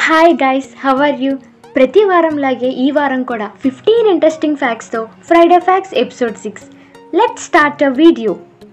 hi guys how are you ప్రతి వారంలాగే ఈ వారం కూడా ఫిఫ్టీన్ ఇంట్రెస్టింగ్ ఫ్యాక్ట్స్తో Friday facts episode six let start a video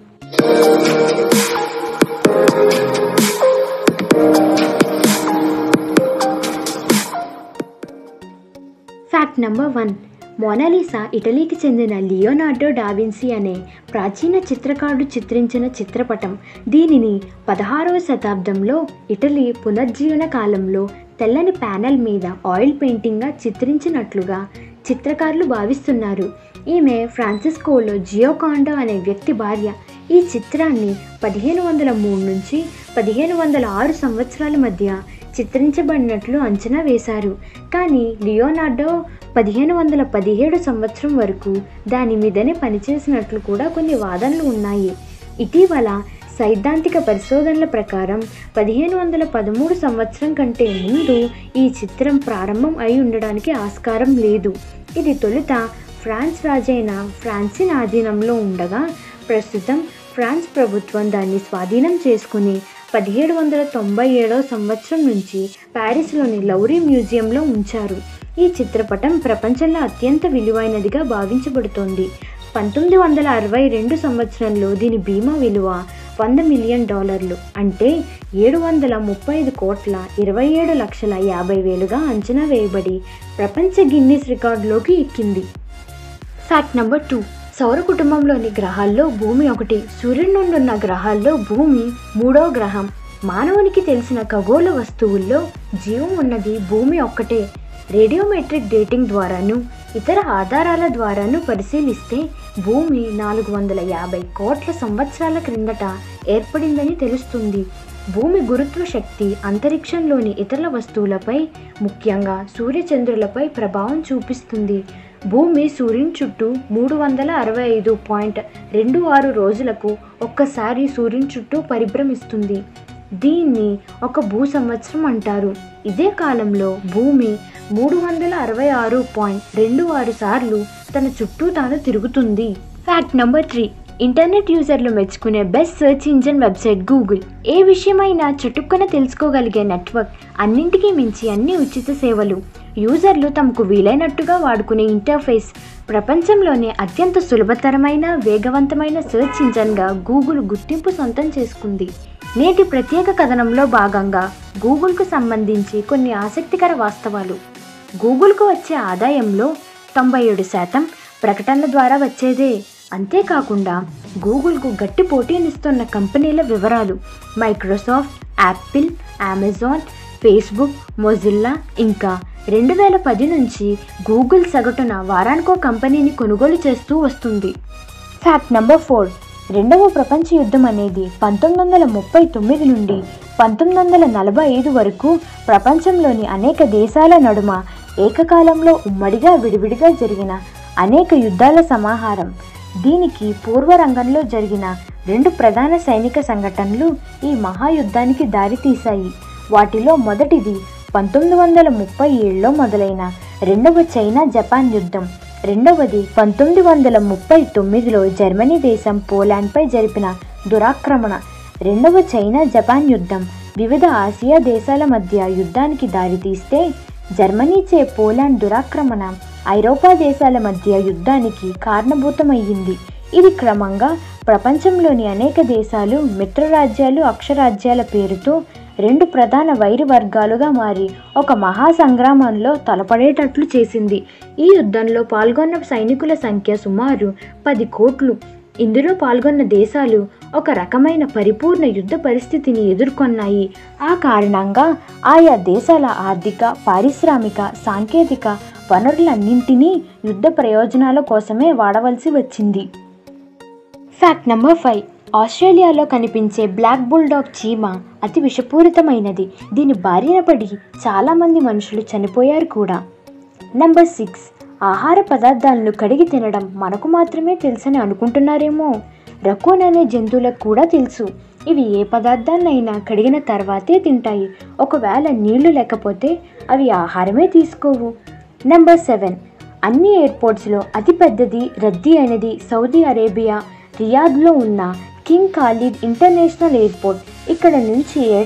fact number one Mona Lisa ఇటలీకి చెందిన లియోనార్డో డావిన్సీ అనే ప్రాచీన చిత్రకారుడు చిత్రించిన చిత్రపటం దీనిని పదహారవ శతాబ్దంలో ఇటలీ పునర్జీవన కాలంలో తెల్లని ప్యానెల్ మీద ఆయిల్ పెయింటింగ్గా చిత్రించినట్లుగా చిత్రకారులు భావిస్తున్నారు ఈమె ఫ్రాన్సిస్కోలో జియోకాండో అనే వ్యక్తి భార్య ఈ చిత్రాన్ని పదిహేను వందల మూడు నుంచి పదిహేను వందల ఆరు సంవత్సరాల మధ్య చిత్రించబడినట్లు అంచనా వేశారు కానీ లియోనార్డో పదిహేను వందల పదిహేడు సంవత్సరం వరకు దాని మీదనే పనిచేసినట్లు కూడా కొన్ని వాదనలు ఉన్నాయి ఇటీవల సైద్ధాంతిక పరిశోధనల ప్రకారం పదిహేను వందల పదమూడు సంవత్సరం కంటే ముందు ఈ చిత్రం ప్రారంభం అయి ఉండడానికి ఆస్కారం లేదు ఇది తొలుత ఫ్రాన్స్ రాజైన ఫ్రాన్సిన్ ఆధీనంలో ఉండగా ప్రస్తుతం ఫ్రాన్స్ ప్రభుత్వం దాన్ని స్వాధీనం చేసుకుని పదిహేడు వందల తొంభై ఏడవ సంవత్సరం నుంచి ప్యారిస్లోని లౌరీ మ్యూజియంలో ఉంచారు ఈ చిత్రపటం ప్రపంచంలో అత్యంత విలువైనదిగా భావించబడుతోంది పంతొమ్మిది వందల అరవై రెండు సంవత్సరంలో దీని బీమా విలువ వంద మిలియన్ డాలర్లు అంటే ఏడు వందల ముప్పై ఐదు కోట్ల ఇరవై ఏడు లక్షల యాభై వేలుగా అంచనా వేయబడి ప్రపంచ గిన్నిస్ రికార్డులోకి ఎక్కింది ఫ్యాక్ట్ నెంబర్ టూ సౌర కుటుంబంలోని గ్రహాల్లో భూమి ఒకటి సూర్యుడి నుండి ఉన్న గ్రహాల్లో భూమి మూడో గ్రహం మానవునికి తెలిసిన ఖగోళ వస్తువుల్లో జీవం ఉన్నది భూమి ఒక్కటే రేడియోమెట్రిక్ డేటింగ్ ద్వారాను ఇతర ఆధారాల ద్వారాను పరిశీలిస్తే భూమి నాలుగు వందల యాభై కోట్ల సంవత్సరాల క్రిందట ఏర్పడిందని తెలుస్తుంది భూమి గురుత్వ శక్తి అంతరిక్షంలోని ఇతర వస్తువులపై ముఖ్యంగా సూర్యచంద్రులపై ప్రభావం చూపిస్తుంది భూమి సూర్యుని చుట్టూ మూడు వందల అరవై ఐదు పాయింట్ రెండు ఆరు రోజులకు ఒక్కసారి సూర్యుని చుట్టూ పరిభ్రమిస్తుంది దీన్ని ఒక భూ సంవత్సరం అంటారు ఇదే కాలంలో భూమి మూడు వందల అరవై ఆరు పాయింట్ రెండు ఆరు సార్లు తన చుట్టూ తాను తిరుగుతుంది ఫ్యాక్ట్ నెంబర్ త్రీ ఇంటర్నెట్ యూజర్లు మెచ్చుకునే best search engine website Google ఏ విషయమైనా చటుక్కున తెలుసుకోగలిగే నెట్వర్క్ అన్నింటికీ మించి అన్ని ఉచిత సేవలు యూజర్లు తమకు వీలైనట్టుగా వాడుకునే ఇంటర్ఫేస్ ప్రపంచంలోనే అత్యంత సులభతరమైన వేగవంతమైన సెర్చ్ ఇంజన్గా గూగుల్ గుర్తింపు సొంతం చేసుకుంది నేటి ప్రత్యేక కథనంలో భాగంగా గూగుల్కు సంబంధించి కొన్ని ఆసక్తికర వాస్తవాలు గూగుల్కు వచ్చే ఆదాయంలో తొంభై ఏడు శాతం ప్రకటనల ద్వారా వచ్చేదే అంతేకాకుండా గూగుల్కు గట్టి పోటీనిస్తున్న కంపెనీల వివరాలు Microsoft Apple Amazon Facebook Mozilla ఇంకా రెండు వేల పది నుంచి గూగుల్ సగటున వారానికో కంపెనీని కొనుగోలు చేస్తూ వస్తుంది ఫ్యాక్ట్ నెంబర్ ఫోర్ రెండవ ప్రపంచ యుద్ధం అనేది పంతొమ్మిది వందల ముప్పై తొమ్మిది నుండి పంతొమ్మిది వందల నలభై ఐదు వరకు ప్రపంచంలోని అనేక దేశాల నడుమ ఏకకాలంలో ఉమ్మడిగా విడివిడిగా జరిగిన అనేక యుద్ధాల సమాహారం దీనికి పూర్వరంగంలో జరిగిన రెండు ప్రధాన సైనిక సంఘటనలు ఈ మహాయుద్ధానికి దారితీశాయి వాటిలో మొదటిది పంతొమ్మిది వందల ముప్పై ఏడులో మొదలైన రెండవ చైనా జపాన్ యుద్ధం రెండవది పంతొమ్మిది వందల ముప్పై తొమ్మిదిలో జర్మనీ దేశం పోలాండ్పై జరిపిన దురాక్రమణ రెండవ చైనా జపాన్ యుద్ధం వివిధ ఆసియా దేశాల మధ్య యుద్ధానికి దారితీస్తే జర్మనీచే పోలాండ్ దురాక్రమణ ఐరోపా దేశాల మధ్య యుద్ధానికి కారణభూతమయ్యింది ఇది క్రమంగా ప్రపంచంలోని అనేక దేశాలు మిత్రరాజ్యాలు అక్షరాజ్యాల పేరుతో రెండు ప్రధాన వైరి వర్గాలుగా మారి ఒక మహా సంగ్రామంలో తలపడేటట్లు చేసింది ఈ యుద్ధంలో పాల్గొన్న సైనికుల సంఖ్య సుమారు పది కోట్లు ఇందులో పాల్గొన్న దేశాలు ఒక రకమైన పరిపూర్ణ యుద్ధ పరిస్థితిని ఎదుర్కొన్నాయి ఆ కారణంగా ఆయా దేశాల ఆర్థిక పారిశ్రామిక సాంకేతిక వనరులన్నింటినీ యుద్ధ ప్రయోజనాల కోసమే వాడవలసి వచ్చింది ఫ్యాక్ట్ నెంబర్ ఫైవ్ ఆస్ట్రేలియాలో కనిపించే బ్లాక్ బుల్డాగ్ చీమ అతి విషపూరితమైనది దీని బారిన పడి చాలామంది మనుషులు చనిపోయారు కూడా నెంబర్ సిక్స్ ఆహార పదార్థాలను కడిగి తినడం మనకు మాత్రమే తెలుసని అనుకుంటున్నారేమో రకోన్ అనే జంతువులకు కూడా తెలుసు ఇవి ఏ పదార్థాన్నైనా కడిగిన తర్వాతే తింటాయి ఒకవేళ నీళ్లు లేకపోతే అవి ఆహారమే తీసుకోవు నెంబర్ సెవెన్ అన్ని ఎయిర్పోర్ట్స్లో అతిపెద్దది రద్దీ అయినది సౌదీ అరేబియా రియాద్లో ఉన్న కింగ్ ఖాలిద్ ఇంటర్నేషనల్ ఎయిర్పోర్ట్ ఇక్కడ నుంచి ఏటా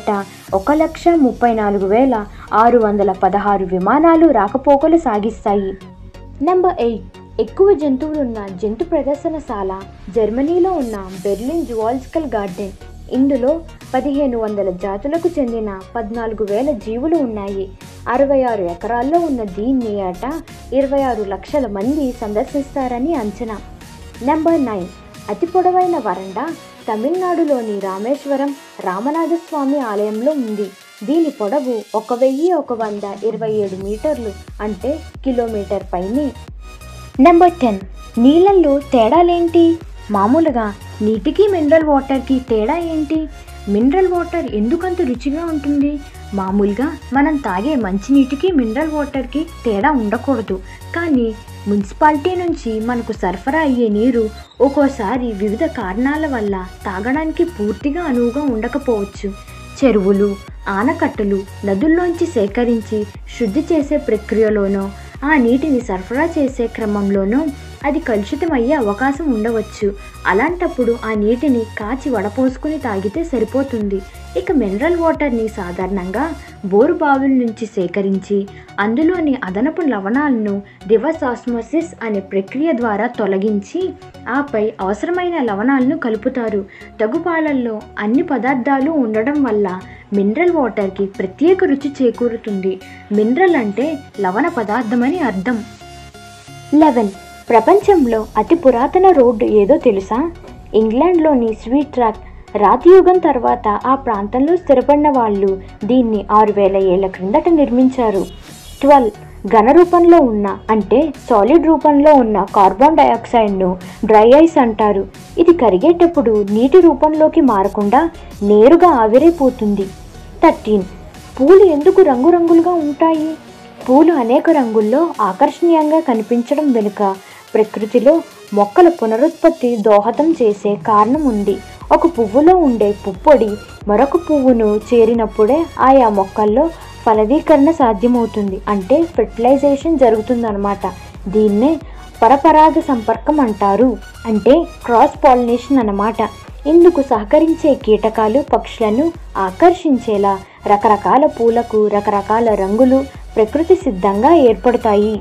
ఒక లక్ష ముప్పై నాలుగు వేల ఆరు వందల పదహారు విమానాలు రాకపోకలు సాగిస్తాయి నెంబర్ ఎయిట్ ఎక్కువ జంతువులున్న జంతు ప్రదర్శనశాల జర్మనీలో ఉన్న బెర్లిన్ జువాలజికల్ గార్డెన్ ఇందులో పదిహేను వందల జాతులకు చెందిన పద్నాలుగు వేల జీవులు ఉన్నాయి అరవై ఆరు ఎకరాల్లో ఉన్న దీన్ని ఏటా ఇరవై ఆరు లక్షల మంది సందర్శిస్తారని అంచనా నెంబర్ నైన్ అతి పొడవైన వరండా తమిళనాడులోని రామేశ్వరం రామనాథస్వామి ఆలయంలో ఉంది దీని పొడవు ఒక వెయ్యి ఒక వంద ఇరవై ఏడు మీటర్లు అంటే కిలోమీటర్ పైనే నెంబర్ టెన్ నీళ్ళల్లో తేడాలేంటి మామూలుగా నీటికి మినరల్ వాటర్కి తేడా ఏంటి మినరల్ వాటర్ ఎందుకంత రుచిగా ఉంటుంది మామూలుగా మనం తాగే మంచినీటికి మినరల్ వాటర్కి తేడా ఉండకూడదు కానీ మున్సిపాలిటీ నుంచి మనకు సరఫరా అయ్యే నీరు ఒక్కోసారి వివిధ కారణాల వల్ల తాగడానికి పూర్తిగా అనువుగా ఉండకపోవచ్చు చెరువులు ఆనకట్టలు నదుల్లోంచి సేకరించి శుద్ధి చేసే ప్రక్రియలోనో ఆ నీటిని సరఫరా చేసే క్రమంలోనూ అది కలుషితమయ్యే అవకాశం ఉండవచ్చు అలాంటప్పుడు ఆ నీటిని కాచి వడపోసుకుని తాగితే సరిపోతుంది ఇక మినరల్ వాటర్ని సాధారణంగా బోరు బావుల నుంచి సేకరించి అందులోని అదనపు లవణాలను రివర్స్ ఆస్మోసిస్ అనే ప్రక్రియ ద్వారా తొలగించి ఆపై అవసరమైన లవణాలను కలుపుతారు తగు పాలల్లో అన్ని పదార్థాలు ఉండడం వల్ల మినరల్ వాటర్కి ప్రత్యేక రుచి చేకూరుతుంది మినరల్ అంటే లవణ పదార్థమని అర్థం లెవెన్ ప్రపంచంలో అతి పురాతన రోడ్డు ఏదో తెలుసా ఇంగ్లాండ్లోని స్వీట్ ట్రాక్ రాతి యుగం తర్వాత ఆ ప్రాంతంలో స్థిరపడిన వాళ్ళు దీన్ని ఆరు వేల ఏళ్ల క్రిందట నిర్మించారు ట్వెల్వ్ ఘన రూపంలో ఉన్న అంటే సాలిడ్ రూపంలో ఉన్న కార్బన్ డయాక్సైడ్ను డ్రై ఐస్ అంటారు ఇది కరిగేటప్పుడు నీటి రూపంలోకి మారకుండా నేరుగా ఆవిరైపోతుంది థర్టీన్ పూలు ఎందుకు రంగురంగులుగా ఉంటాయి పూలు అనేక రంగుల్లో ఆకర్షణీయంగా కనిపించడం వెనుక ప్రకృతిలో మొక్కల పునరుత్పత్తి దోహదం చేసే కారణం ఉంది ఒక పువ్వులో ఉండే పుప్పొడి మరొక పువ్వును చేరినప్పుడే ఆయా మొక్కల్లో ఫలదీకరణ సాధ్యమవుతుంది అంటే ఫెర్టిలైజేషన్ జరుగుతుందన్నమాట దీన్నే పరపరాగ సంపర్కం అంటారు అంటే క్రాస్ పాలినేషన్ అన్నమాట ఇందుకు సహకరించే కీటకాలు పక్షులను ఆకర్షించేలా రకరకాల పూలకు రకరకాల రంగులు ప్రకృతి సిద్ధంగా ఏర్పడతాయి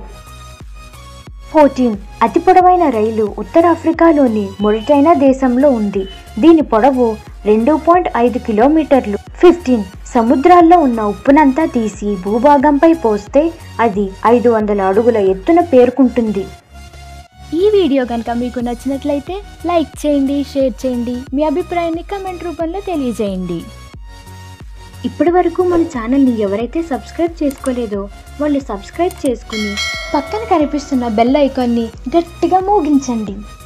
ఫోర్టీన్ అతి పొడవైన రైలు ఉత్తరాఫ్రికాలోని మొరిటైనా దేశంలో ఉంది దీని పొడవు రెండు పాయింట్ ఐదు కిలోమీటర్లు ఫిఫ్టీన్ సముద్రాల్లో ఉన్న ఉప్పునంతా తీసి భూభాగంపై పోస్తే అది ఐదు వందల అడుగుల ఎత్తున పేర్కొంటుంది ఈ వీడియో కనుక మీకు నచ్చినట్లయితే లైక్ చేయండి షేర్ చేయండి మీ అభిప్రాయాన్ని కమెంట్ రూపంలో తెలియజేయండి ఇప్పటి వరకు మన ఛానల్ని ఎవరైతే సబ్స్క్రైబ్ చేసుకోలేదో వాళ్ళు సబ్స్క్రైబ్ చేసుకుని పక్కన కనిపిస్తున్న బెల్ ఐకాన్ని గట్టిగా మోగించండి